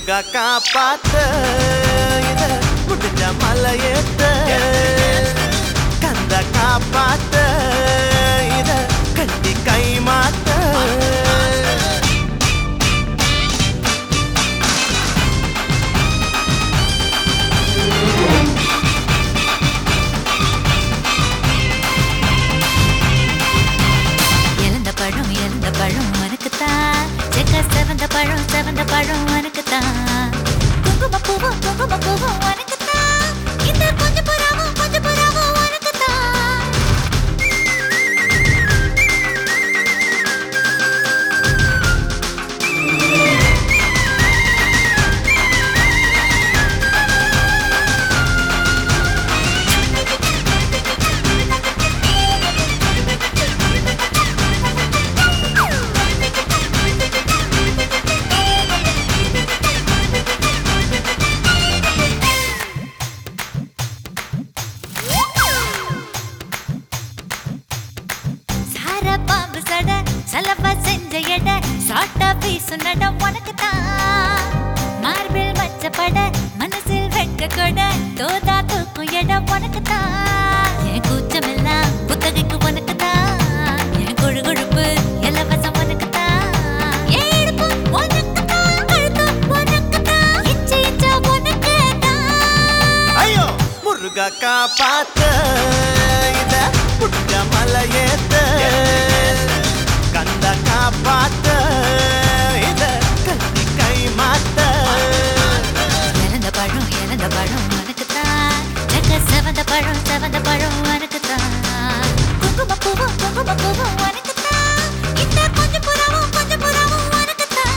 முருகா காப்பாத்த இத முடிஞ்ச மலையேத்த கந்த காப்பாத்த இத கட்டி கை மாத்த இழந்த பழம் இழந்த பழம் உனக்குத்தான் செக்க செவந்த பழம் செவந்த பழம் உனக்குத்தான் குங்கும பூவும் குங்கும பூவும் உனக்குத்தான் இந்த கொஞ்சம் புறாவும் கொஞ்சம் புறாவும் உனக்குத்தான் சார பாம்பு சட சலவ செஞ்ச எட சாட்டா பீசு நட உனக்குத்தான் மார்பிள் மச்சப்பட மனசில் வெட்க கொட தோதா தூக்கும் எட உனக்குத்தான் என் கூச்சமெல்லாம் புத்தகைக்கு உனக்குத்தான் என் கொழு கொழுப்பு இலவசம் உனக்குத்தான் என் இடுப்பு உனக்குத்தான் கழுத்து உனக்குத்தான் இச்சை இச்சா உனக்குத்தான் ஐயோ முருகா காப்பாத்த இத முடிஞ்ச மலையேத்த கந்த காப்பாத்த இத கட்டி கை மாத்த இறந்த பழம் இறந்த பழம் உனக்குத்தான் செக்க செவந்த பழம் செவந்த பழம் உனக்குத்தான் குங்கும பூவும் குங்கும பூவும் உனக்குத்தான் இந்த கொஞ்சம் புறாவும் கொஞ்சம் புறாவும் உனக்குத்தான்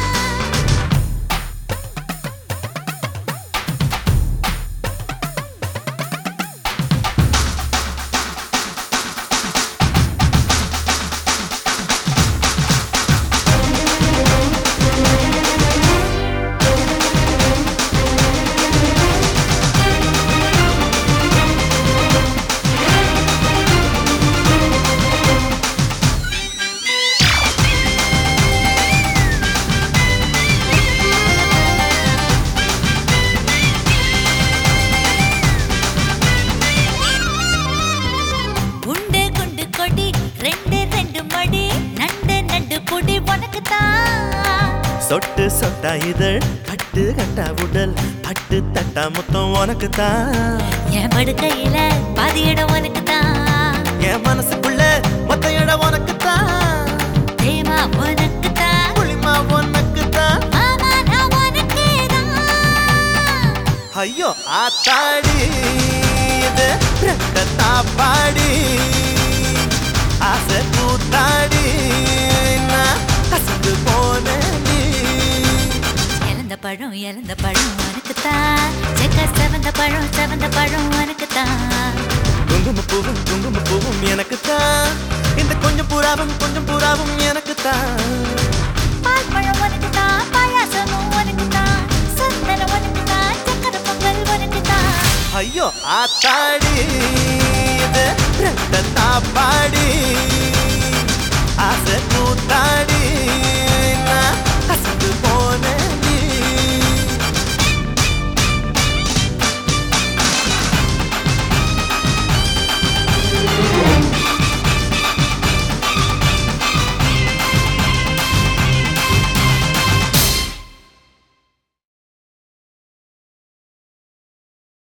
குண்டு குண்டு கொடி ரெண்டு ரெண்டு மடி நண்டு நண்டு பொடி உனக்குத்தான் சொட்டு சொட்டா இதழ் கட்டு கட்டா உடல் பட்டு தட்டா மொத்தம் உனக்கு தான் என் படுக்கையில பாதி இடம் உனக்குத்தான் என் மனசுக்குள்ள மொத்த இடம் உனக்கு தான் பிரேமா உனக்குத்தான் புளிமா உனக்கு தான் மாமா நான் உனக்கேதான் ஐயோ ஆத்தாடி இது ரெட்ட தாப்பாடி ஆசை கூத்தாடி நான் கசந்து போனேன் இழந்த பழம் இழந்த பழம் உனக்குத்தான் செக்க செவந்த பழம் செவந்த பழம் உனக்குத்தான் குங்கும பூவும் குங்கும பூவும் எனக்கு தான் இந்த கொஞ்சம் புறாவும் கொஞ்சம் புறாவும் எனக்கு தான் பால் பழம் உனக்குத்தான் பாயாசமும் உனக்குத்தான் சந்தனம் உனக்குத்தான் சக்கரை பொங்கல் உனக்குத்தான் ஐயோ ஆத்தாடி இது ரெட்ட தாப்பாடி